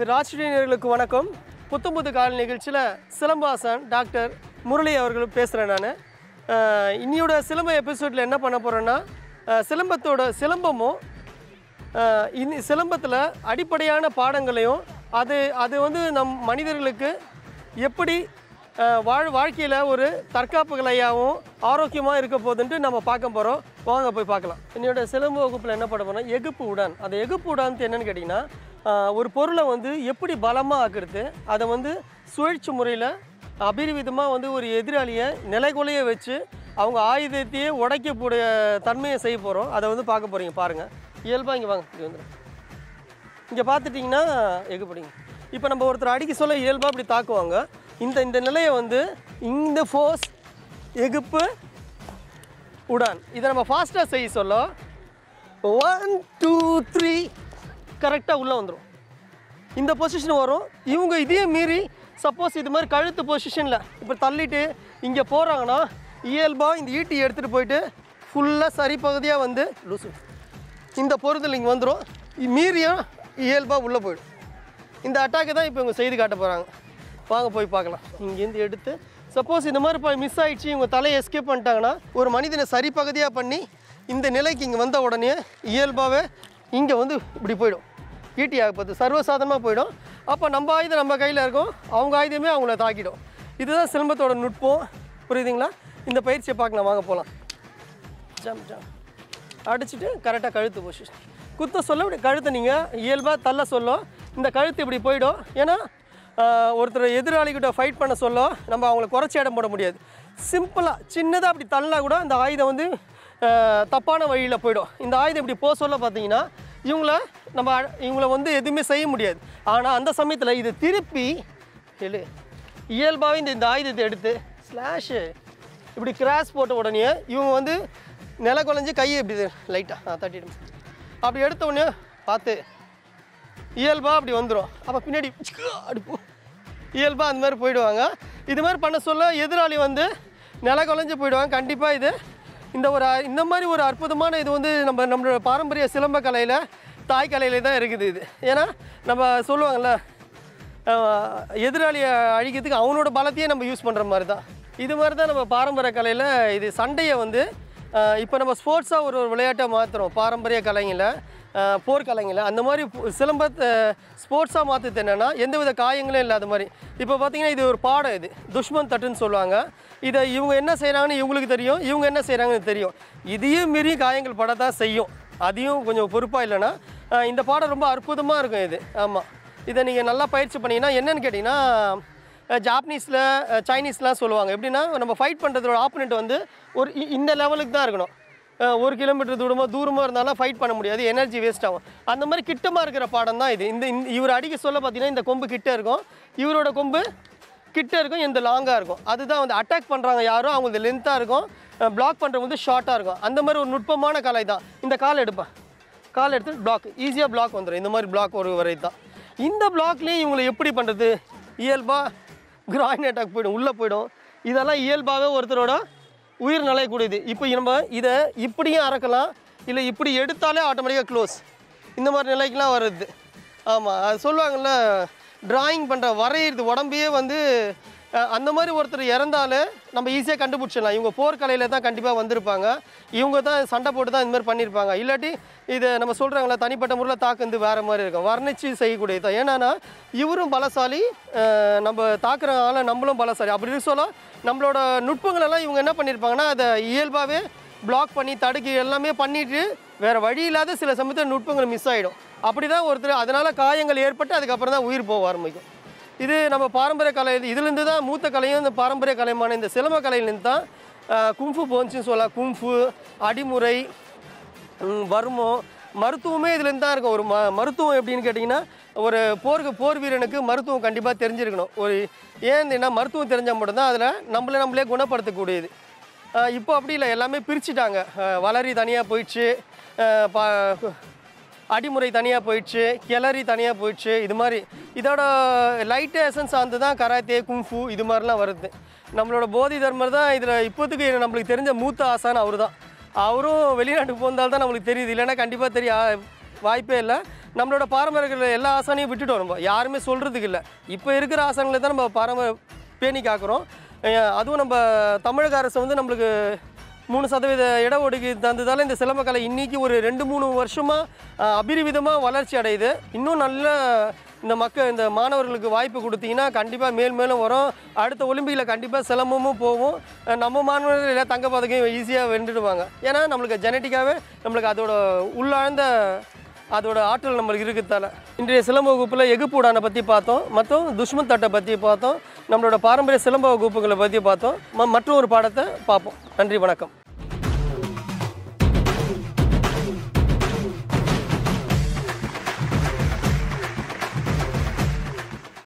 ராஜ்ரீனர்களுக்கு வணக்கம் புத்தம் புது கால நிகழ்ச்சியில் சிலம்பாசன் டாக்டர் முரளி அவர்கள் பேசுகிறேன் நான் இன்னியோட சிலம்ப எபிசோடில் என்ன பண்ண போகிறேன்னா சிலம்பத்தோட சிலம்பமும் அஹ், இந்த சிலம்பத்தில் அடிப்படையான பாடங்களையும் அது அது வந்து நம் மனிதர்களுக்கு எப்படி அஹ், வாழ் வாழ்க்கையில் ஒரு தற்காப்பு கலையாகவும் ஆரோக்கியமாக இருக்க போகுதுன்ட்டு நம்ம பார்க்க போகிறோம் வாங்க போய் பார்க்கலாம் என்னோட சிலம்ப வகுப்பில் என்ன பண்ண போகிறோம் எகுப்பு உடான் அந்த எகுப்பு உடான்ட்டு என்னன்னு கேட்டிங்கன்னா அஹ், ஒரு பொருளை வந்து எப்படி பலமாக ஆக்குறது அதை வந்து சுழற்சி முறையில் அபிரிவிதமாக வந்து ஒரு எதிராளியை நிலைகுலைய வச்சு அவங்க ஆயுதத்தையே உடைக்கக்கூடிய தன்மையை செய்ய போகிறோம் அதை வந்து பார்க்க போகிறீங்க பாருங்கள் இயல்பாக இங்கே வாங்க இப்படி வந்துடும் இங்கே பார்த்துட்டிங்கன்னா எகுப்படிங்க இப்போ நம்ம ஒருத்தர் அடிக்க சொல்ல இயல்பாக அப்படி தாக்குவாங்க இந்த இந்த நிலையை வந்து இந்த ஃபோர்ஸ் எகுப்பு உடான் இதை நம்ம ஃபாஸ்ட்டாக செய்ய சொல்ல ஒன் டூ த்ரீ கரெக்டாக உள்ளே வந்துடும் இந்த பொசிஷன் வரும் இவங்க இதே மீறி சப்போஸ் இது மாதிரி கழுத்து பொசிஷனில் இப்போ தள்ளிட்டு இங்கே போகிறாங்கன்னா இயல்பாக இந்த ஈட்டி எடுத்துகிட்டு போயிட்டு ஃபுல்லாக சரி பகுதியாக வந்து லூசு இந்த பொருத்தல் இங்கே வந்துடும் மீறியும் இயல்பாக உள்ளே போயிடும் இந்த அட்டாக்கை தான் இப்போ இவங்க செய்து காட்ட போகிறாங்க வாங்க போய் பார்க்கலாம் இங்கேருந்து எடுத்து சப்போஸ் இந்த மாதிரி இப்போ மிஸ் ஆயிடுச்சு இவங்க தலையை எஸ்கேப் பண்ணிட்டாங்கன்னா ஒரு மனிதனை சரி பகுதியாக பண்ணி இந்த நிலைக்கு இங்கே வந்த உடனே இயல்பாகவே இங்கே வந்து இப்படி போயிடும் ஈட்டி ஆகப்போது சர்வசாதாரணமாக போயிடும் அப்போ நம்ம ஆயுதம் நம்ம கையில் இருக்கும் அவங்க ஆயுதமே அவங்கள தாக்கிடும் இதுதான் சிலம்பத்தோட நுட்பம் புரியுதுங்களா இந்த பயிற்சியை பார்க்கலாம் வாங்க போகலாம் ஜம் ஜம் அடிச்சுட்டு கரெக்டாக கழுத்து பொசிஷன் குத்த சொல்ல இப்படி கழுத்தை நீங்கள் இயல்பாக தள்ள சொல்லும் இந்த கழுத்து இப்படி போயிடும் ஏன்னா ஆஹ், ஒருத்தர் எதிராளிகிட்ட ஃபைட் பண்ண சொல்ல நம்ம அவங்கள குறைச்சி இடம் போட முடியாது சிம்பிளாக சின்னதாக அப்படி தள்ளா கூட இந்த ஆயுதம் வந்து ஆஹ், தப்பான வழியில் போயிடும் இந்த ஆயுதம் இப்படி போக சொல்ல பார்த்தீங்கன்னா இவங்கள நம்ம அ- இவங்கள வந்து எதுவுமே செய்ய முடியாது ஆனால் அந்த சமயத்தில் இதை திருப்பி எழு இயல்பாகவே இந்த இந்த ஆயுதத்தை எடுத்து ஸ்லாஷு இப்படி கிராஸ் போட்ட உடனே இவங்க வந்து நில குழஞ்சி கையை இப்படி லைட்டாக தட்டிடும் அப்படி எடுத்த உடனே பார்த்து இயல்பாக அப்படி வந்துடும் அப்போ பின்னாடி அப்படி போ இயல்பாக அந்த மாதிரி போயிடுவாங்க இது மாதிரி பண்ண சொல்ல எதிராளி வந்து நில குழஞ்சி போயிடுவாங்க கண்டிப்பாக இது இந்த ஒரு அ- இந்த மாதிரி ஒரு அற்புதமான இது வந்து நம்ம நம்மளோட பாரம்பரிய சிலம்ப கலையில் தாய் கலையில தான் இருக்குது இது ஏன்னா நம்ம சொல்லுவாங்கள்ல அஹ், எதிராளியை அழிக்கிறதுக்கு அவனோட பலத்தையே நம்ம யூஸ் பண்ணுற மாதிரி தான் இது மாதிரி தான் நம்ம பாரம்பரிய கலையில் இது சண்டையை வந்து இப்போ நம்ம ஸ்போர்ட்ஸாக ஒரு ஒரு விளையாட்டை மாற்றுறோம் பாரம்பரிய கலைங்களை அஹ், போர்க்கலைங்களை அந்த மாதிரி பு- சிலம்பத்தை ஸ்போர்ட்ஸாக மாற்றுறது என்னென்னா எந்தவித காயங்களும் இல்லாத மாதிரி இப்போ பார்த்தீங்கன்னா இது ஒரு பாடம் இது துஷ்மன் தட்டுன்னு சொல்லுவாங்க இதை இவங்க என்ன செய்கிறாங்கன்னு இவங்களுக்கு தெரியும் இவங்க என்ன செய்கிறாங்கன்னு தெரியும் இதையும் மீறி காயங்கள் படத்தான் செய்யும் அதையும் கொஞ்சம் பொறுப்பாக இல்லைன்னா அஹ், இந்த பாடம் ரொம்ப அற்புதமாக இருக்கும் இது ஆமாம் இதை நீங்கள் நல்லா பயிற்சி பண்ணீங்கன்னா என்னன்னு கேட்டிங்கன்னா ஜாப்பனீஸில் சைனீஸ்லாம் சொல்லுவாங்க எப்படின்னா நம்ம ஃபைட் பண்ணுறதோட ஆப்போனண்ட் வந்து ஒரு இ- இந்த லெவலுக்கு தான் இருக்கணும் அஹ் ஒரு கிலோமீட்டர் தூரமாக தூரமாக இருந்தாலும் ஃபைட் பண்ண முடியாது எனர்ஜி வேஸ்ட் ஆகும் அந்த மாதிரி கிட்டமாக இருக்கிற பாடம் தான் இது இந்த இந்த- இவர் அடிக்க சொல்ல பார்த்தீங்கன்னா இந்த கொம்பு கிட்ட இருக்கும் இவரோட கொம்பு கிட்ட இருக்கும் இந்த லாங்காக இருக்கும் அதுதான் வந்து அட்டாக் பண்ணுறாங்க யாரும் அவங்களுக்கு லென்த்தாக இருக்கும் பிளாக் பண்ணுறது வந்து ஷார்ட்டாக இருக்கும் அந்த மாதிரி ஒரு நுட்பமான கலை தான் இந்த கால் எடுப்பேன் கால் எடுத்து பிளாக் ஈஸியாக பிளாக் வந்துடும் இந்த மாதிரி பிளாக் ஒரு வரை தான் இந்த பிளாக்லேயும் இவங்களை எப்படி பண்ணுறது இயல்பாக கிராயின் அட்டாக் போயிடும் உள்ளே போயிடும் இதெல்லாம் இயல்பாகவே ஒருத்தரோட உயிர் நிலையக்கூடியது இப்போ நம்ம இதை இப்படியும் அறக்கலாம் இல்லை இப்படி எடுத்தாலே ஆட்டோமேட்டிக்காக க்ளோஸ் இந்த மாதிரி நிலைக்கெலாம் வருது ஆமாம் அது சொல்லுவாங்கள்ல டிராயிங் பண்ணுற வரையிறது உடம்பையே வந்து அஹ், அந்த மாதிரி ஒருத்தர் இறந்தாலே நம்ம ஈஸியாக கண்டுபிடிச்சிடலாம் இவங்க போர்க்கலையில் தான் கண்டிப்பாக வந்திருப்பாங்க இவங்க தான் சண்டை போட்டு தான் இந்த மாதிரி பண்ணியிருப்பாங்க இல்லாட்டி இதை நம்ம சொல்கிறாங்களா தனிப்பட்ட முறையில் தாக்குந்து வேறு மாதிரி இருக்கும் வர்ணிச்சு செய்யக்கூடியது தான் ஏன்னா இவரும் பலசாலி அஹ், நம்ம தாக்குற ஆளை நம்மளும் பலசாலி அப்படி இருக்க சொல்ல நம்மளோட நுட்பங்கள் எல்லாம் இவங்க என்ன பண்ணியிருப்பாங்கன்னா அதை இயல்பாகவே பிளாக் பண்ணி தடுக்கி எல்லாமே பண்ணிட்டு வேறு வழி இல்லாத சில சமயத்தில் நுட்பங்கள் மிஸ் ஆகிடும் அப்படி தான் ஒருத்தர் அதனால் காயங்கள் ஏற்பட்டு அதுக்கப்புறம் தான் உயிர் போக ஆரம்பிக்கும் இது நம்ம பாரம்பரிய கலை இது இதுலேருந்து தான் மூத்த கலையும் இந்த பாரம்பரிய கலைமான இந்த சிலம்ப கலையிலேருந்து தான் அஹ், கும்ஃபு போன்ஸுன்னு சொல்லலாம் கும்ஃபு அடிமுறை ம், வர்மம் மருத்துவமே இதுலேருந்து தான் இருக்கும் ஒரு ம மருத்துவம் எப்படின்னு கேட்டிங்கன்னா ஒரு போருக்கு போர் வீரனுக்கு மருத்துவம் கண்டிப்பாக தெரிஞ்சிருக்கணும் ஒரு ஏன்னா மருத்துவம் தெரிஞ்சால் மட்டும்தான் அதில் நம்மளே நம்மளே குணப்படுத்தக்கூடியது அஹ், இப்போ அப்படி இல்லை எல்லாமே பிரிச்சுட்டாங்க அஹ், வளரி தனியாக போயிடுச்சு அஹ், பா அடிமுறை தனியாக போயிடுச்சு கிளறி தனியாக போயிடுச்சு இது மாதிரி இதோட லைட் எசன்ஸ் ஆந்து தான் கராத்தே குங்ஃபு இது மாதிரிலாம் வருது நம்மளோட போதி தர்மர் தான் இதில் இப்போதைக்கு நம்மளுக்கு தெரிஞ்ச மூத்த ஆசான் அவர் தான் அவரும் வெளிநாட்டுக்கு போந்தால் தான் நம்மளுக்கு தெரியுது இல்லைன்னா கண்டிப்பாக தெரியும் வாய்ப்பே இல்லை நம்மளோட பாரம்பரியத்தில் எல்லா ஆசானையும் விட்டுட்டோம் நம்ம யாருமே சொல்கிறதுக்கு இல்லை இப்போ இருக்கிற ஆசான்களை தான் நம்ம பாரம்பரிய பேணி காக்கிறோம் அஹ் அதுவும் நம்ம தமிழக அரசு வந்து நம்மளுக்கு மூணு சதவீத இட ஒதுக்கீடு தந்ததால் இந்த சிலம்பக்கலை இன்னைக்கு ஒரு ரெண்டு மூணு வருஷமாக அபிரிவிதமாக வளர்ச்சி அடையுது இன்னும் நல்ல இந்த மக்கள் இந்த மாணவர்களுக்கு வாய்ப்பு கொடுத்தீங்கன்னா கண்டிப்பாக மேல் மேலும் வரும் அடுத்த ஒலிம்பிக்கில் கண்டிப்பாக சிலம்பமும் போகும் அஹ் நம்ம மாணவர்கள் எல்லாம் தங்க பதக்கம் ஈஸியாக வென்றுடுவாங்க ஏன்னா நம்மளுக்கு ஜெனட்டிக்காகவே நம்மளுக்கு அதோட உள்ளாழ்ந்த அதோட ஆற்றல் நம்மளுக்கு இருக்குதால இன்றைய சிலம்ப வகுப்பில் எகுப்பூடானை பற்றி பார்த்தோம் மற்றும் துஷ்மன் தட்டை பற்றி பார்த்தோம் நம்மளோட பாரம்பரிய சிலம்ப வகுப்புகளை பற்றி பார்த்தோம் ம- மற்றும் ஒரு பாடத்தை பார்ப்போம் நன்றி வணக்கம்